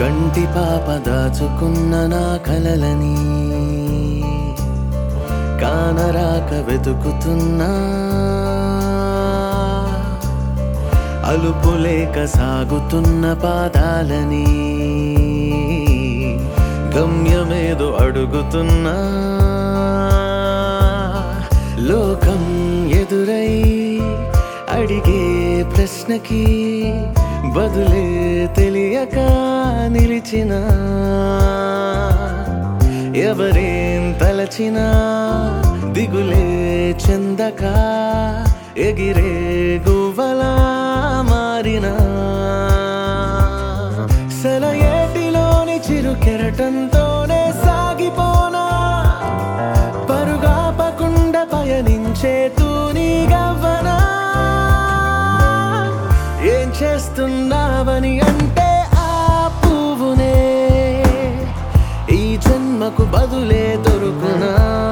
కంటి పాప దాచుకున్న నా కలలని కానరాక వెతుకుతున్నా అలుపులేక సాగుతున్న పాదాలని గమ్యమేదో అడుగుతున్నా లోకం ఎదురై అడిగే ప్రశ్నకి బదులే తెలియక నిలిచిన ఎవరేం తలచినా దిగులే చెందక ఎగిరే గువ్వలా మారిన సెలయేటిలోని చిరు కెరటంతోనే సాగిపోనా పరుగాపకుండా పయనించే తూని గవ్వనా ఏం చేస్తున్నావని అంటే ఆ పువ్వునే ఈ జన్మకు బదులే దొరుకునా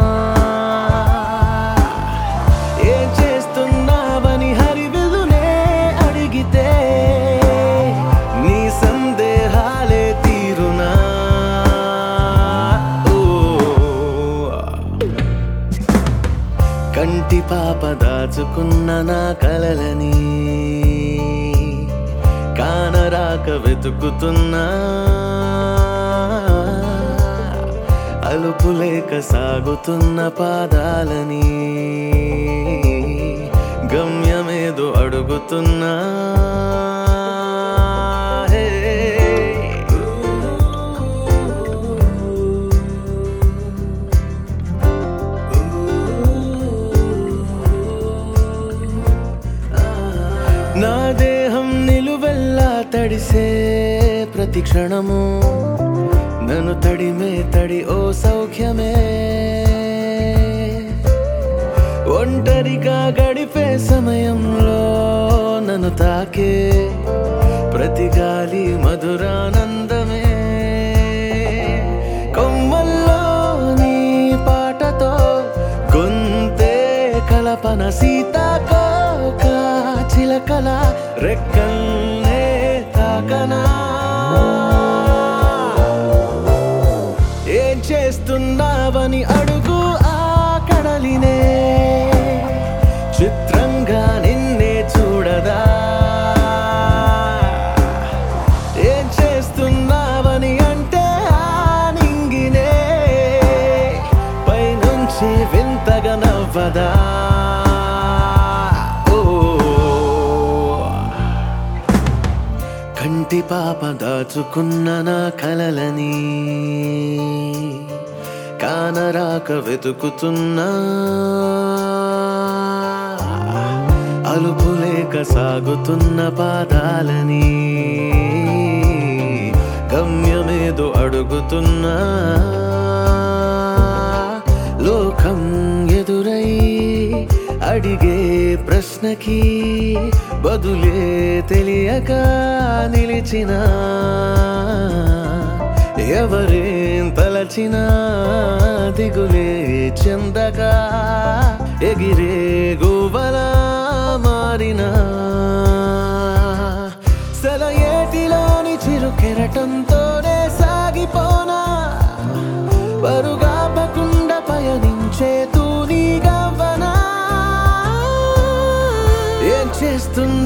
ఏం చేస్తున్నావని హరివిదునే అడిగితే నీ సందేహాలే తీరునా ఓ కంటి పాప దాచుకున్న నా కలలని కానరాక వెతుకుతున్నా అలుపులేక సాగుతున్న పాదాలని గమ్యమేదో అడుగుతున్నా హే. నా దేహం నిలువెల్లా తడిసే ప్రతి క్షణము నన్ను తడిమే తడి ఓ సౌఖ్యమే ఒంటరిగా గడిపే సమయంలో నన్ను తాకే ప్రతి గాలి మధురానందమే కొమ్మల్లో నీ పాటతో గొంతే కలపన సీతాకోక చిలకల రెక్కల్నే తాకనా ఏం చేస్తున్నావని అడుగు ఆ కడలినే చిత్రంగా నిన్నే చూడదా ఏం చేస్తున్నావని అంటే ఆ నింగినే పైనుంచి వింతగా నవ్వదా ఓ కంటి పాప దాచుకున్న నా కలలని కానరాక వెతుకుతున్నా అలుపులేక సాగుతున్న పాదాలని గమ్యమేదో అడుగుతున్నా లోకం ఎదురై అడిగే ప్రశ్నకి బదులే తెలియక నిలిచిన ఎవరేం తలచినా దిగులే చెందగా ఎగిరే గువ్వలా మారిన సెలయేటిలోని చిరు కెరటంతోనే సాగిపోనా పరుగాపకుండా పయనించే తూని గవ్వనా ఏం చేస్తున్నా